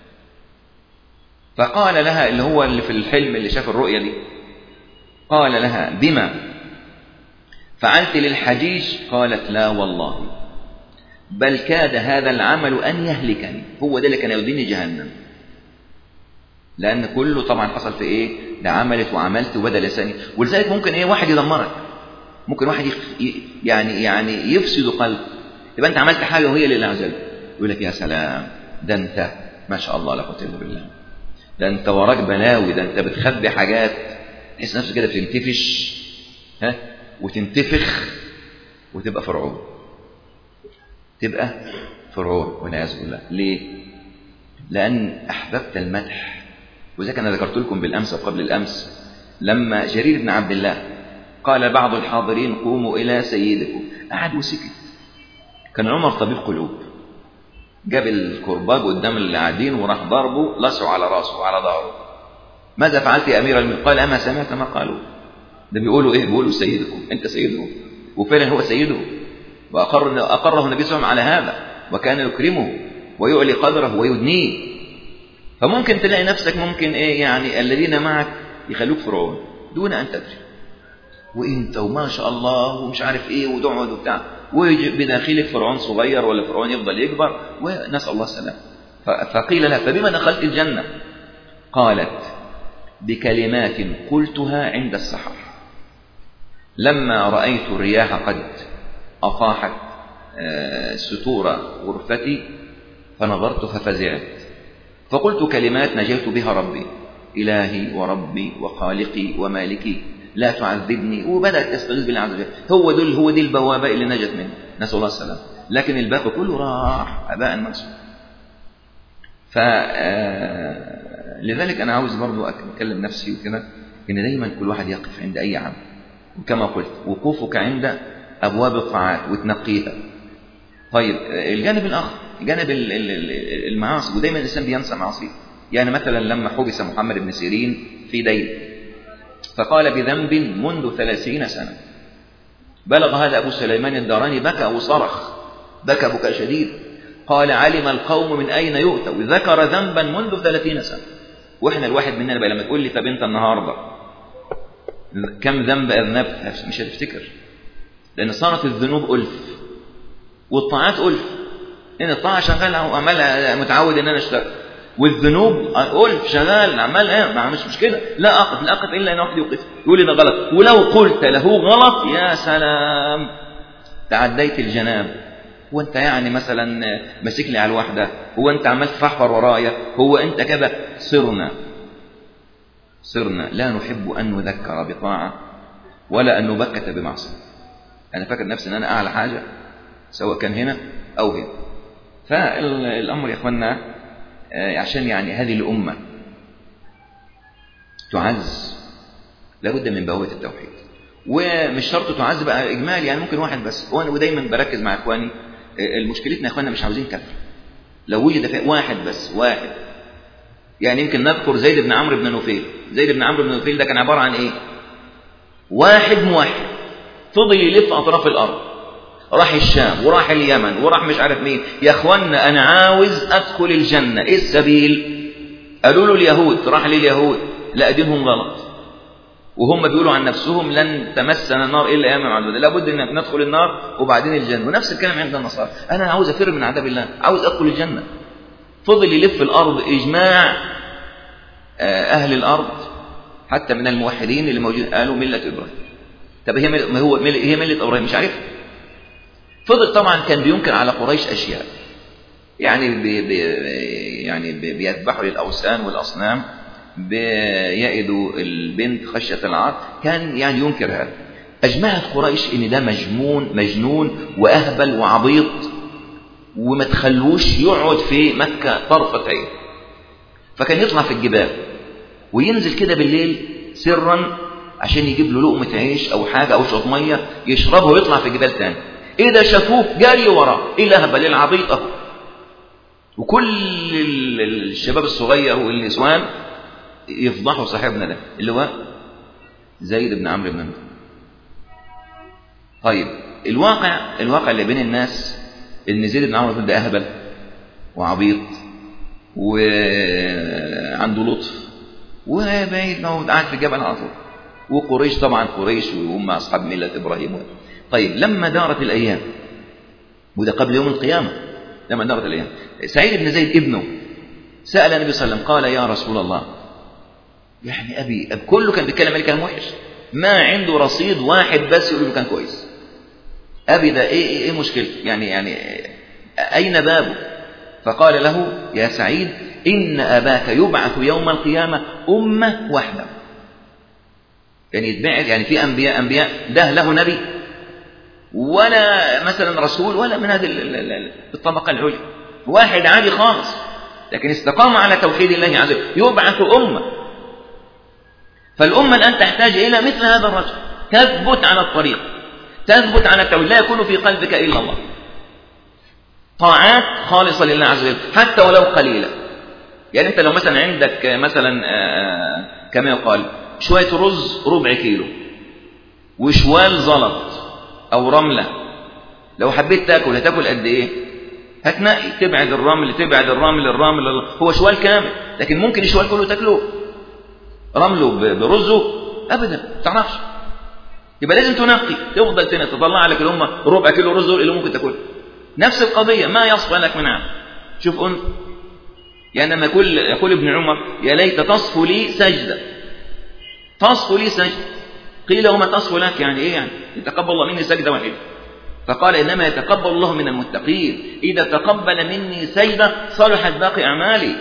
فقال لها اللي هو اللي في الحلم اللي شاف الرؤية دي قال لها بما فعلت للحجيج قالت لا والله بل كاد هذا العمل أن يهلكني هو ده اللي كان يوديني جهنم لأن كله طبعا حصل في إيه ده عملت وعملت وبدا لساني ولذلك ممكن إيه واحد يدمرك ممكن واحد يعني يعني يفسد قلب يبقى أنت عملت حاجة وهي لله عز وجل يقول لك يا سلام ده أنت ما شاء الله لا قوة إلا بالله ده أنت وراك بلاوي ده أنت بتخبي حاجات تحس نفسك كده بتنتفش ها وتنتفخ وتبقى فرعون تبقى فرعون والعياذ بالله ليه؟ لأن أحببت المدح وذلك أنا ذكرت لكم بالأمس وقبل الأمس لما جرير بن عبد الله قال بعض الحاضرين قوموا إلى سيدكم قعد وسكت كان عمر طبيب قلوب جاب الكرباج قدام اللي قاعدين وراح ضربه لسعه على راسه وعلى ظهره ماذا فعلت يا أمير المؤمنين قال أما سمعت ما قالوا ده بيقولوا إيه بيقولوا سيدكم أنت سيدهم وفعلا هو سيده وأقر أقره النبي صلى الله عليه وسلم على هذا وكان يكرمه ويعلي قدره ويدنيه فممكن تلاقي نفسك ممكن ايه يعني الذين معك يخلوك فرعون دون ان تدري وانت وما شاء الله ومش عارف ايه وتقعد وبتاع ويجي بداخلك فرعون صغير ولا فرعون يفضل يكبر ونسال الله السلامه فقيل لها فبما دخلت الجنه قالت بكلمات قلتها عند السحر لما رايت الرياح قد اطاحت ستور غرفتي فنظرت ففزعت فقلت كلمات نجيت بها ربي إلهي وربي وخالقي ومالكي لا تعذبني وبدأت تستغيث بالله عز وجل هو دول هو دي البوابة اللي نجت منه نسأل الله السلام لكن الباب كله راح أباء منصور ف لذلك أنا عاوز برضو أكلم نفسي وكده إن دايما كل واحد يقف عند أي عمل وكما قلت وقوفك عند أبواب الطاعات وتنقيها طيب الجانب الآخر جانب المعاصي ودايما الإنسان بينسى معاصيه يعني مثلا لما حبس محمد بن سيرين في دين فقال بذنب منذ ثلاثين سنة بلغ هذا أبو سليمان الداراني بكى وصرخ بكى بكى شديد قال علم القوم من أين يؤتوا ذكر ذنبا منذ ثلاثين سنة وإحنا الواحد مننا بقى لما تقول لي طب أنت النهاردة كم ذنب أذنبت مش هتفتكر لأن صارت الذنوب ألف والطاعات ألف إن الطاعة شغال وعمال متعود إن أنا أشتغل والذنوب ألف شغال عمال إيه ما مش مشكلة لا أقف لا أقف إلا إن واحد يوقف يقول لي ده غلط ولو قلت له غلط يا سلام تعديت الجناب هو أنت يعني مثلا ماسك لي على الواحدة هو أنت عمال تفحفر ورايا هو أنت كذا صرنا صرنا لا نحب أن نذكر بطاعة ولا أن نبكت بمعصية أنا فاكر نفسي أن أنا أعلى حاجة سواء كان هنا أو هنا فالأمر يا أخوانا عشان يعني هذه الأمة تعز لابد من بوابة التوحيد ومش شرط تعز بقى إجمال يعني ممكن واحد بس وأنا ودايما بركز مع إخواني المشكلتنا يا إخوانا مش عاوزين كثرة لو وجد في واحد بس واحد يعني يمكن نذكر زيد بن عمرو بن نوفيل زيد بن عمرو بن نوفيل ده كان عبارة عن إيه واحد موحد فضل يلف أطراف الأرض راح الشام وراح اليمن وراح مش عارف مين يا اخوانا انا عاوز ادخل الجنه ايه السبيل قالوا له اليهود راح لليهود لا دينهم غلط وهم بيقولوا عن نفسهم لن تمسنا النار الا اياما معدوده لابد ان ندخل النار وبعدين الجنه ونفس الكلام عند النصارى انا عاوز افر من عذاب الله عاوز ادخل الجنه فضل يلف الارض اجماع اهل الارض حتى من الموحدين اللي موجودين قالوا مله ابراهيم طب هي ما هو هي مله ابراهيم مش عارف فضل طبعا كان بينكر على قريش اشياء يعني بي بي يعني بيذبحوا للأوثان والأصنام بيئدوا البنت خشية العار كان يعني ينكر هذا أجمعت قريش إن ده مجنون مجنون وأهبل وعبيط وما تخلوش يقعد في مكة طرفة عين فكان يطلع في الجبال وينزل كده بالليل سرا عشان يجيب له لقمة عيش أو حاجة أو شوط مية يشربه ويطلع في الجبال تاني إذا شافوه جاري وراه إيه الأهبل العبيط أهو وكل الشباب الصغير والنسوان يفضحوا صاحبنا ده اللي هو زيد بن عمرو بن طيب الواقع الواقع اللي بين الناس ان زيد بن عمرو ده اهبل وعبيط وعنده لطف وبعيد موجود قاعد في الجبل على طول وقريش طبعا قريش وهم اصحاب مله ابراهيم طيب لما دارت الايام وده قبل يوم القيامه لما دارت الايام سعيد بن زيد ابنه سال النبي صلى الله عليه وسلم قال يا رسول الله يعني ابي أب كله كان بيتكلم عليه كلام وحش ما عنده رصيد واحد بس يقول له كان كويس ابي ده ايه ايه, إيه مشكلته يعني يعني اين بابه فقال له يا سعيد ان اباك يبعث يوم القيامه امه واحده يعني يتبعث يعني في انبياء انبياء ده له نبي ولا مثلا رسول ولا من هذه الطبقه العليا واحد عادي خالص لكن استقام على توحيد الله عز وجل يبعث امه فالامه الان تحتاج الى مثل هذا الرجل تثبت على الطريق تثبت على التوحيد لا يكون في قلبك الا الله طاعات خالصة لله عز وجل حتى ولو قليلة يعني انت لو مثلا عندك مثلا كما يقال شوية رز ربع كيلو وشوال زلط او رملة لو حبيت تاكل هتاكل قد ايه هتنقي تبعد الرمل تبعد الرمل الرمل هو شوال كامل لكن ممكن الشوال كله تاكله رمله برزه ابدا ما تعرفش يبقى لازم تنقي تفضل تطلع لك الامه ربع كيلو رز اللي ممكن تاكله نفس القضيه ما يصفى لك من عام شوف انت يعني لما يقول يقول ابن عمر يا ليت تصفو لي سجده تصفو لي سجده قيل وما تصفو لك يعني ايه يعني يتقبل الله مني سجده واحده فقال انما يتقبل الله من المتقين اذا تقبل مني سجده صلحت باقي اعمالي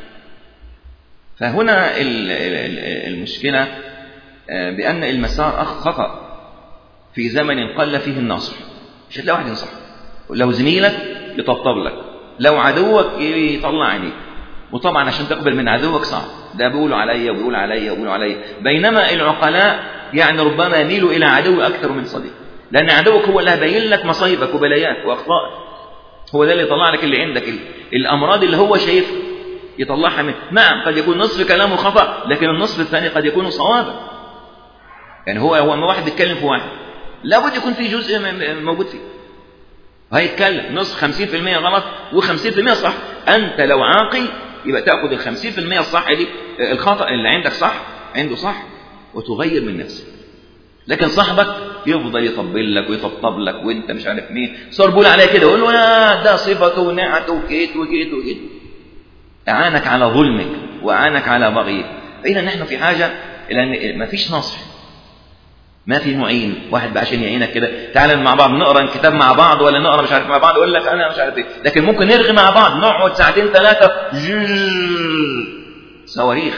فهنا المشكله بان المسار خطأ في زمن قل فيه النصر مش هتلاقي واحد ينصح لو زميلك يطبطب لك لو عدوك يطلع عينيك وطبعا عشان تقبل من عدوك صعب ده بيقولوا عليا وبيقول عليا وبيقولوا عليا بينما العقلاء يعني ربما يميلوا الى عدو اكثر من صديق لان عدوك هو اللي هيبين لك مصايبك وبلاياك واخطائك هو ده اللي يطلع لك اللي عندك الامراض اللي هو شايفها يطلعها منه نعم قد يكون نصف كلامه خطا لكن النصف الثاني قد يكون صوابا يعني هو هو ما واحد بيتكلم في واحد لابد يكون في جزء موجود فيه هيتكلم نص 50% غلط و50% صح انت لو عاقل يبقى تاخذ ال 50% الصح دي الخطا اللي عندك صح عنده صح وتغير من نفسك لكن صاحبك يفضل يطبل لك ويطبطب لك وانت مش عارف مين صار بيقول عليه كده يقول له يا ده صفته ونعته وكيت وكيت وكيت اعانك على ظلمك واعانك على بغيك فاذا نحن في حاجه الى ان ما فيش نصح ما في معين واحد بقى عشان يعينك كده تعال مع بعض نقرا الكتاب مع بعض ولا نقرا مش عارف مع بعض يقول لك انا مش عارف ايه لكن ممكن نرغي مع بعض نقعد ساعتين ثلاثه صواريخ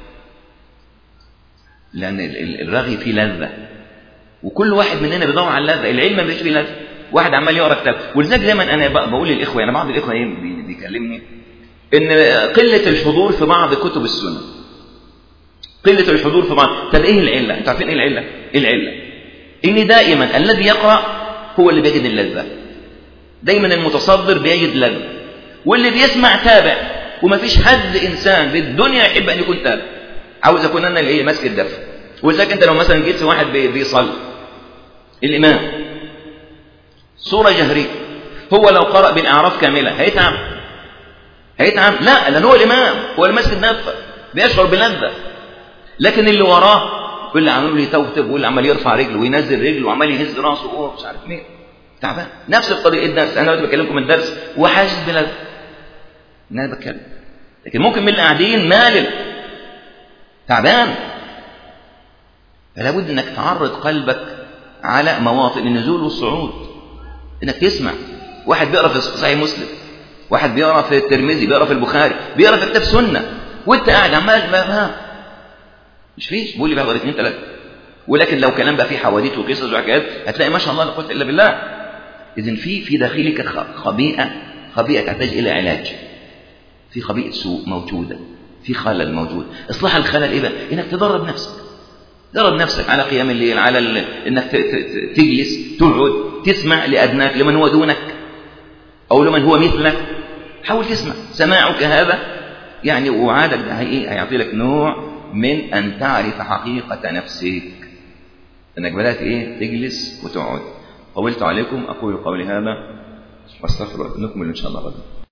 لان الرغي فيه لذه وكل واحد مننا بيدور على اللذه العلم مش فيه لذه واحد عمال يقرا كتاب ولذلك دايما انا بقول للاخوه يعني بعض الاخوه ايه بيكلمني ان قله الحضور في بعض كتب السنه قلة الحضور في بعض طب ايه العلة انتوا عارفين ايه العلة ايه العلة ان دائما الذي يقرأ هو اللي بيجد اللذة دايما المتصدر بيجد لذة واللي بيسمع تابع وما فيش حد انسان في الدنيا يحب ان يكون تابع عاوز اكون انا اللي ايه ماسك الدفع ولذلك انت لو مثلا جيت واحد بيصلي الامام صورة جهرية هو لو قرأ بالاعراف كاملة هيتعب هيتعب لا لان هو الامام هو اللي ماسك الدفع بيشعر بلذة لكن اللي وراه واللي عمال يتوتب واللي عمال يرفع رجله وينزل رجله وعمال يهز راسه وهو مش عارف مين تعبان نفس القضيه الدرس انا دلوقتي بكلمكم الدرس وحاسس بلذة ان انا بتكلم لكن ممكن من اللي قاعدين مالل تعبان فلا بد انك تعرض قلبك على مواطن النزول والصعود انك تسمع واحد بيقرا في صحيح مسلم واحد بيقرا في الترمذي بيقرا في البخاري بيقرا في كتاب سنه وانت قاعد عمال ما ما مش فيش بيقول لي بقى اثنين ثلاثه ولكن لو كلام بقى فيه حواديت وقصص وحكايات هتلاقي ما شاء الله لا قوه الا بالله اذا في في داخلك خبيئه خبيئه تحتاج الى علاج في خبيئه سوء موجوده في خلل موجود اصلاح الخلل ايه بقى انك تدرب نفسك درب نفسك على قيام الليل على ال... انك ت... ت... تجلس تقعد تسمع لادناك لمن هو دونك او لمن هو مثلك حاول تسمع سماعك هذا يعني وعادك ده ايه هيعطي لك نوع من ان تعرف حقيقه نفسك انك بدات ايه تجلس وتقعد طولت عليكم اقول قولي هذا واستغفر الله نكمل ان شاء الله غدا